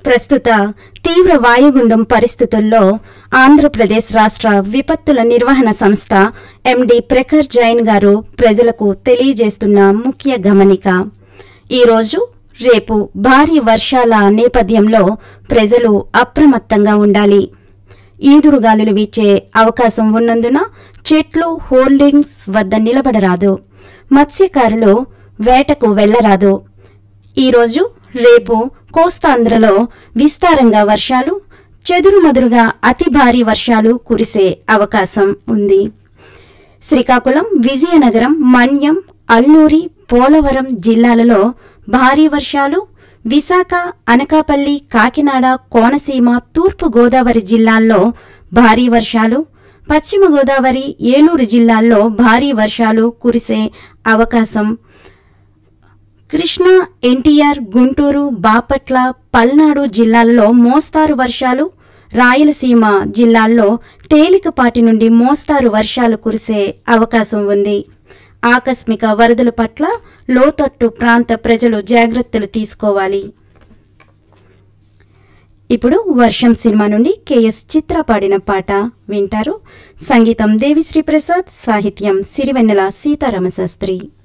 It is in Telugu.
ప్రస్తుత తీవ్ర వాయుగుండం పరిస్థితుల్లో ఆంధ్రప్రదేశ్ రాష్ట్ర విపత్తుల నిర్వహణ సంస్థ ఎండి ప్రఖర్ జైన్ గారు ప్రజలకు తెలియజేస్తున్న ముఖ్య గమనిక ఈరోజు రేపు భారీ వర్షాల నేపథ్యంలో ప్రజలు అప్రమత్తంగా ఉండాలి ఈదురుగాలులు వీచే అవకాశం ఉన్నందున చెట్లు హోల్డింగ్స్ వద్ద నిలబడరాదు మత్స్యకారులు వేటకు వెళ్లరాదు ఈరోజు రేపు కోస్తాంధ్రలో విస్తారంగా వర్షాలు చెదురుమదురుగా అతి భారీ వర్షాలు కురిసే అవకాశం ఉంది శ్రీకాకుళం విజయనగరం మన్యం అల్లూరి పోలవరం జిల్లాలలో భారీ వర్షాలు విశాఖ అనకాపల్లి కాకినాడ కోనసీమ తూర్పు గోదావరి జిల్లాల్లో భారీ వర్షాలు పశ్చిమ గోదావరి ఏలూరు జిల్లాల్లో భారీ వర్షాలు కురిసే అవకాశం కృష్ణా ఎన్టీఆర్ గుంటూరు బాపట్ల పల్నాడు జిల్లాల్లో మోస్తారు వర్షాలు రాయలసీమ జిల్లాల్లో తేలికపాటి నుండి మోస్తారు వర్షాలు కురిసే అవకాశం ఉంది ఆకస్మిక వరదల పట్ల లోతట్టు ప్రాంత ప్రజలు జాగ్రత్తలు తీసుకోవాలి ఇప్పుడు వర్షం సినిమా నుండి కెఎస్ చిత్ర పాడిన పాట వింటారు సంగీతం దేవిశ్రీ ప్రసాద్ సాహిత్యం సిరివెన్నెల సీతారామ శాస్త్రి